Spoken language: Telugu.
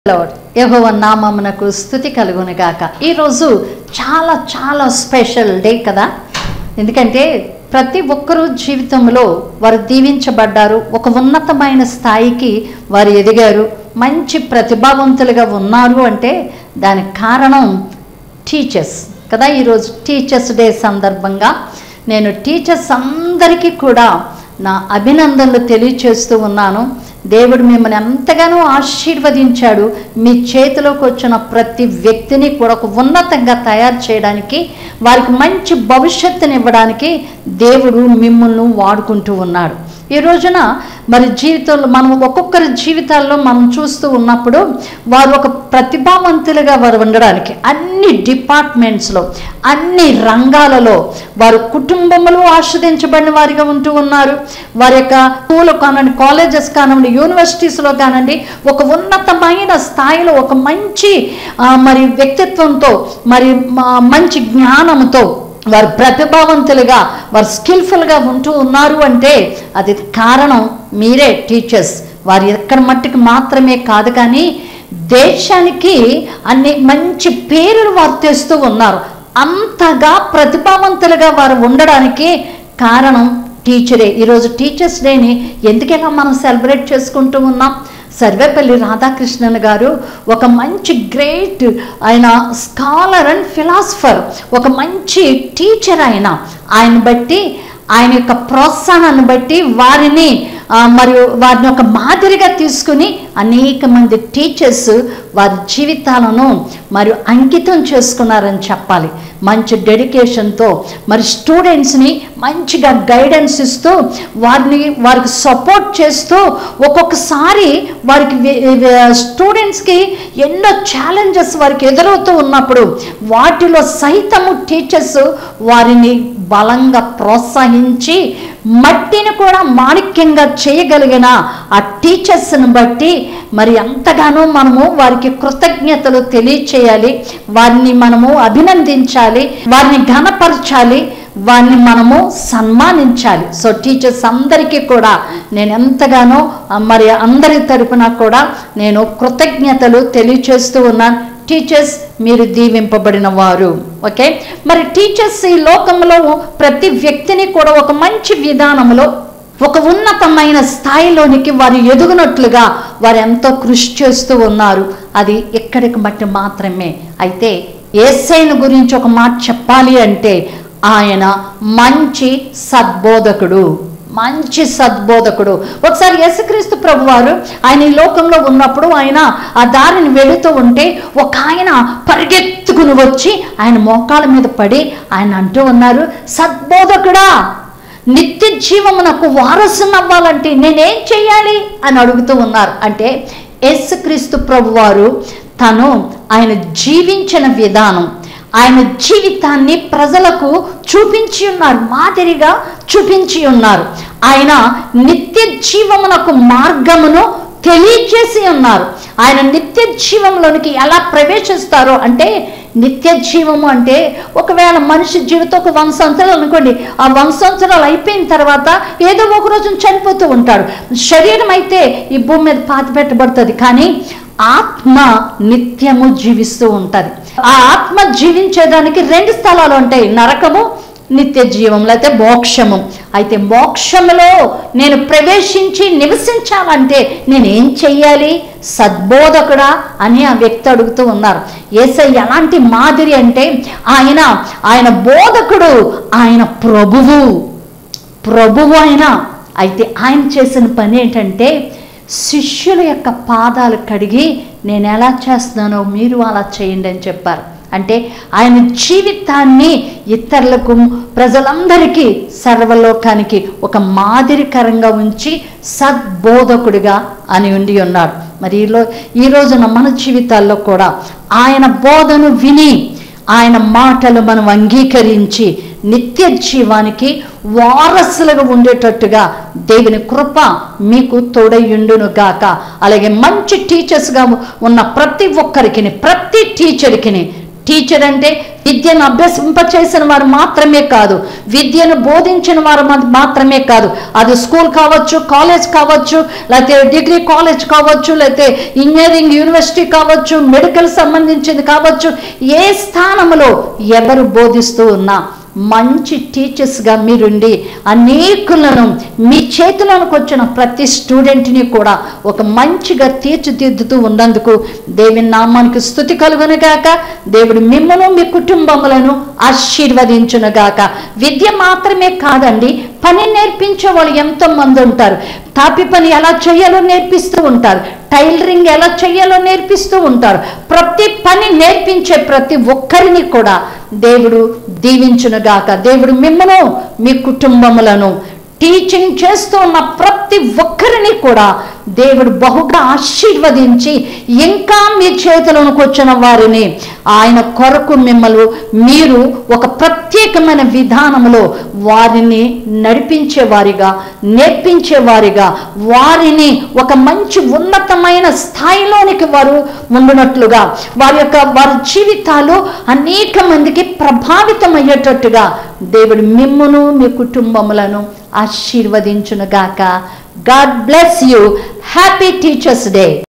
లార్డ్ యెహోవా నామమునకు స్థుతి కలుగును గాక ఈరోజు చాలా చాలా స్పెషల్ డే కదా ఎందుకంటే ప్రతి ఒక్కరూ జీవితంలో వారు దీవించబడ్డారు ఒక ఉన్నతమైన స్థాయికి వారు ఎదిగారు మంచి ప్రతిభావంతులుగా ఉన్నారు అంటే దానికి కారణం టీచర్స్ కదా ఈరోజు టీచర్స్ డే సందర్భంగా నేను టీచర్స్ అందరికీ కూడా నా అభినందనలు తెలియచేస్తూ ఉన్నాను దేవుడు మిమ్మల్ని ఎంతగానో ఆశీర్వదించాడు మీ చేతిలోకి వచ్చిన ప్రతి వ్యక్తిని కూడా ఒక ఉన్నతంగా తయారు చేయడానికి వారికి మంచి భవిష్యత్తుని ఇవ్వడానికి దేవుడు మిమ్మల్ని వాడుకుంటూ ఉన్నాడు ఈ రోజున మరి జీవితంలో మనం ఒక్కొక్కరి జీవితాల్లో మనం చూస్తూ ఉన్నప్పుడు వారు ఒక ప్రతిభావంతులుగా వారు ఉండడానికి అన్ని డిపార్ట్మెంట్స్లో అన్ని రంగాలలో వారు కుటుంబములు ఆస్వాదించబడిన వారిగా ఉంటూ ఉన్నారు వారి యొక్క స్కూల్ కానివ్వండి కాలేజెస్ కానివ్వండి యూనివర్సిటీస్లో కానివ్వండి ఒక ఉన్నతమైన స్థాయిలో ఒక మంచి ఆ, మరి వ్యక్తిత్వంతో మరి మ- మంచి జ్ఞానంతో వారు ప్రతిభావంతులుగా వారు స్కిల్ఫుల్గా ఉంటూ ఉన్నారు అంటే అది కారణం మీరే టీచర్స్ వారు ఎక్కడ మట్టుకు మాత్రమే కాదు కానీ దేశానికి అన్ని మంచి పేరులు వారు తెస్తూ ఉన్నారు అంతగా ప్రతిభావంతులుగా వారు ఉండడానికి కారణం టీచరే ఈరోజు టీచర్స్ డేని ఎందుకెలా మనం సెలబ్రేట్ చేసుకుంటూ ఉన్నాం సర్వేపల్లి రాధాకృష్ణన్ గారు ఒక మంచి గ్రేట్ ఆయన స్కాలర్ అండ్ ఫిలాసఫర్ ఒక మంచి టీచర్ ఆయన ఆయన బట్టి ఆయన యొక్క ప్రోత్సాహాన్ని బట్టి వారిని ఆ, మరియు వారిని ఒక మాదిరిగా తీసుకుని అనేక మంది టీచర్స్ వారి జీవితాలను మరియు అంకితం చేసుకున్నారని చెప్పాలి మంచి డెడికేషన్తో మరి స్టూడెంట్స్ని మంచిగా గైడెన్స్ ఇస్తూ వారిని వారికి సపోర్ట్ చేస్తూ ఒక్కొక్కసారి వారికి స్టూడెంట్స్కి ఎన్నో ఛాలెంజెస్ వారికి ఎదురవుతూ ఉన్నప్పుడు వాటిలో సైతము టీచర్స్ వారిని బలంగా ప్రోత్సహించి మట్టిని కూడా మాణిక్యంగా చేయగలిగిన ఆ టీచర్స్ని బట్టి మరి ఎంతగానో మనము వారికి కృతజ్ఞతలు తెలియచేయాలి వారిని మనము అభినందించాలి వారిని ఘనపరచాలి వారిని మనము సన్మానించాలి సో టీచర్స్ అందరికీ కూడా నేను ఎంతగానో ఆ, మరి అందరి తరపున కూడా నేను కృతజ్ఞతలు తెలియచేస్తూ ఉన్నాను టీచర్స్ మీరు దీవింపబడిన వారు ఓకే మరి టీచర్స్ ఈ లోకంలో ప్రతి వ్యక్తిని కూడా ఒక మంచి విధానంలో ఒక ఉన్నతమైన స్థాయిలోనికి వారు ఎదుగునట్లుగా వారు ఎంతో కృషి చేస్తూ ఉన్నారు అది ఎక్కడికి బట్టి మాత్రమే అయితే ఏసైన గురించి ఒక మాట చెప్పాలి అంటే ఆయన మంచి సద్బోధకుడు మంచి సద్బోధకుడు ఒకసారి యేసుక్రీస్తు ప్రభు వారు ఆయన ఈ లోకంలో ఉన్నప్పుడు ఆయన ఆ దారిని వెళుతూ ఉంటే ఒక ఆయన పరిగెత్తుకుని వచ్చి ఆయన మోకాల మీద పడి ఆయన అంటూ ఉన్నారు సద్బోధకుడా నిత్య జీవమునకు వారసుని అవ్వాలంటే నేనేం చేయాలి అని అడుగుతూ ఉన్నారు అంటే యేసుక్రీస్తు ప్రభు వారు తను ఆయన జీవించిన విధానం ఆయన జీవితాన్ని ప్రజలకు చూపించి ఉన్నారు మాదిరిగా చూపించి ఉన్నారు ఆయన నిత్య జీవమునకు మార్గమును తెలియచేసి ఉన్నారు ఆయన నిత్య జీవంలోనికి ఎలా ప్రవేశిస్తారో అంటే నిత్య జీవము అంటే ఒకవేళ మనిషి జీవితం ఒక వంద సంవత్సరాలు అనుకోండి ఆ వంద సంవత్సరాలు అయిపోయిన తర్వాత ఏదో ఒక రోజు చనిపోతూ ఉంటాడు శరీరం అయితే ఈ భూమి మీద పాతి పెట్టబడుతుంది కానీ ఆత్మ నిత్యము జీవిస్తూ ఉంటుంది ఆ ఆత్మ జీవించేదానికి రెండు స్థలాలు ఉంటాయి నరకము నిత్య జీవం లేకపోతే మోక్షము అయితే మోక్షములో నేను ప్రవేశించి నివసించాలంటే నేనేం చెయ్యాలి సద్బోధకుడా అని ఆ వ్యక్తి అడుగుతూ ఉన్నారు ఏసై ఎలాంటి మాదిరి అంటే ఆయన ఆయన బోధకుడు ఆయన ప్రభువు ప్రభువు ఆయన అయితే ఆయన చేసిన పని ఏంటంటే శిష్యుల యొక్క పాదాలు కడిగి నేను ఎలా చేస్తున్నానో మీరు అలా చేయండి అని చెప్పారు అంటే ఆయన జీవితాన్ని ఇతరులకు ప్రజలందరికీ సర్వలోకానికి ఒక మాదిరికరంగా ఉంచి సద్బోధకుడిగా అని ఉండి ఉన్నాడు మరి ఈలో ఈ రోజున మన జీవితాల్లో కూడా ఆయన బోధను విని ఆయన మాటలు మనం అంగీకరించి నిత్య జీవానికి వారసులుగా ఉండేటట్టుగా దేవుని కృప మీకు తోడయుండును గాక అలాగే మంచి టీచర్స్గా ఉన్న ప్రతి ఒక్కరికి ప్రతి టీచర్కి టీచర్ అంటే విద్యను అభ్యసింప చేసిన వారు మాత్రమే కాదు విద్యను బోధించిన వారు మా- మాత్రమే కాదు అది స్కూల్ కావచ్చు కాలేజ్ కావచ్చు లేకపోతే డిగ్రీ కాలేజ్ కావచ్చు లేకపోతే ఇంజనీరింగ్ యూనివర్సిటీ కావచ్చు మెడికల్ సంబంధించింది కావచ్చు ఏ స్థానంలో ఎవరు బోధిస్తూ ఉన్నా మంచి టీచర్స్గా మీరుండి అనేకులను మీ చేతిలోనికి వచ్చిన ప్రతి స్టూడెంట్ని కూడా ఒక మంచిగా తీర్చిదిద్దుతూ ఉన్నందుకు దేవుని నామానికి స్థుతి కలుగునుగాక దేవుడు మిమ్మల్ని మీ కుటుంబములను ఆశీర్వదించునుగాక విద్య మాత్రమే కాదండి పని నేర్పించే వాళ్ళు ఎంతో మంది ఉంటారు తాపి పని ఎలా చేయాలో నేర్పిస్తూ ఉంటారు టైలరింగ్ ఎలా చేయాలో నేర్పిస్తూ ఉంటారు ప్రతి పని నేర్పించే ప్రతి ఒక్కరిని కూడా దేవుడు దీవించునుగాక దేవుడు మిమ్మను మీ కుటుంబములను టీచింగ్ చేస్తూ ఉన్న ప్రతి ఒక్కరిని కూడా దేవుడు బహుగా ఆశీర్వదించి ఇంకా మీ చేతులకు వచ్చిన వారిని ఆయన కొరకు మిమ్మల్ని మీరు ఒక ప్రత్యేకమైన విధానంలో వారిని నడిపించే వారిగా నేర్పించే వారిగా వారిని ఒక మంచి ఉన్నతమైన స్థాయిలోనికి వారు ఉండునట్లుగా వారి యొక్క వారి జీవితాలు అనేక మందికి ప్రభావితమయ్యేటట్టుగా దేవుడు మిమ్మును మీ కుటుంబములను ఆశీర్వదించునుగాక God bless you happy teachers day